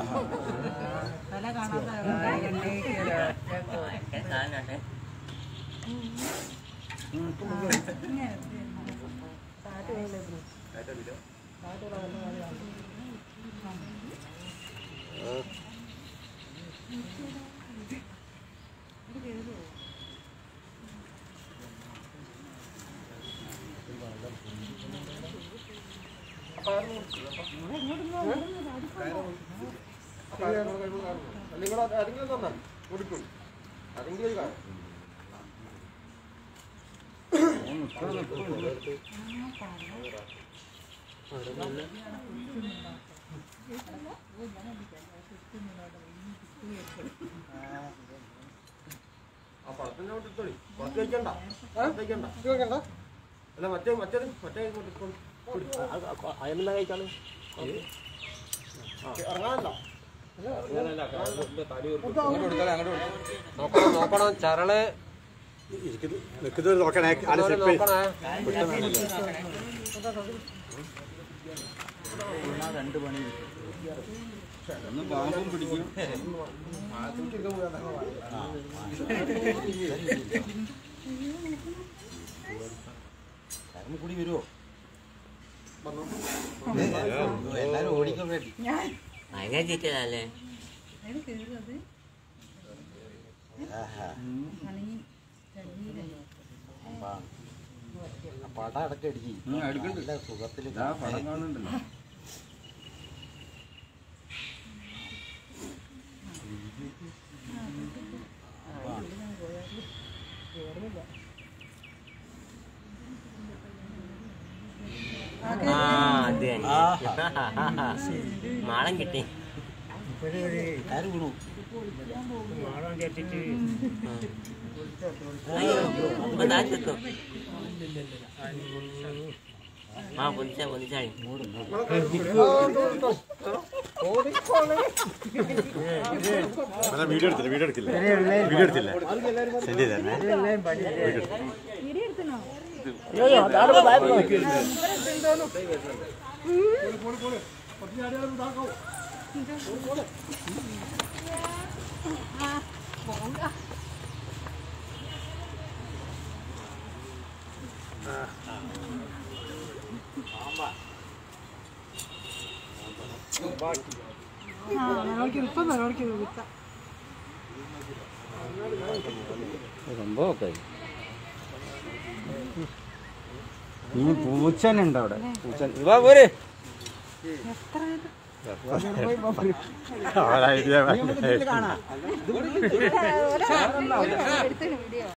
തല കാണാത്ത സാധനട്ടെ നിങ്ങൾ ആരെങ്കിലും തന്നാൽ കൊടുക്കും ആരെങ്കിലും ഒരു കാര്യം ആ പഴത്തിന്റെ അങ്ങോട്ട് ഇട്ടോളി പുറത്ത് വെക്കണ്ട പുറത്ത് വെക്കണ്ട അല്ല മറ്റേ മറ്റേത് മറ്റേ ഇങ്ങോട്ട് ഇട്ടോളി. അതെന്താ കഴിക്കാണ് ഇറങ്ങാനല്ല നോക്കണം നോക്കണം ചരള് നിൽക്കുന്നത് നോക്കണേ ആള് സ്റ്റെപ്പ് നോക്കണേ രണ്ട് പണി ഒന്ന് പാമ്പും പിടിക്കും കൂടി വരുമോ എല്ലാരും ഓടിക്കാൻ വേണ്ടി ഭയങ്കര ചീറ്റലല്ലേ പട അടക്കടിക്ക് നല്ല സുഖത്തില് പടം കാണുന്നുണ്ടല്ലോ ആ അത് തന്നെ മാളം കിട്ടി ആര് വീണു അയ്യോ ഇപ്പൊ താഴ്ത്തെത്തും ആ പൊതിച്ച പൊതിച്ചായി അല്ല വീഡിയോ എടുത്തില്ല വീഡിയോ എടുക്കില്ല വീഡിയോ എടുത്തില്ല സെൻഡ് ചെയ്തേ സംഭവമൊക്കെ ഇനി പൂച്ചനുണ്ട് അവിടെ പൂച്ചൻ വാ പോരെ ഐഡിയ എടുത്തു വീഡിയോ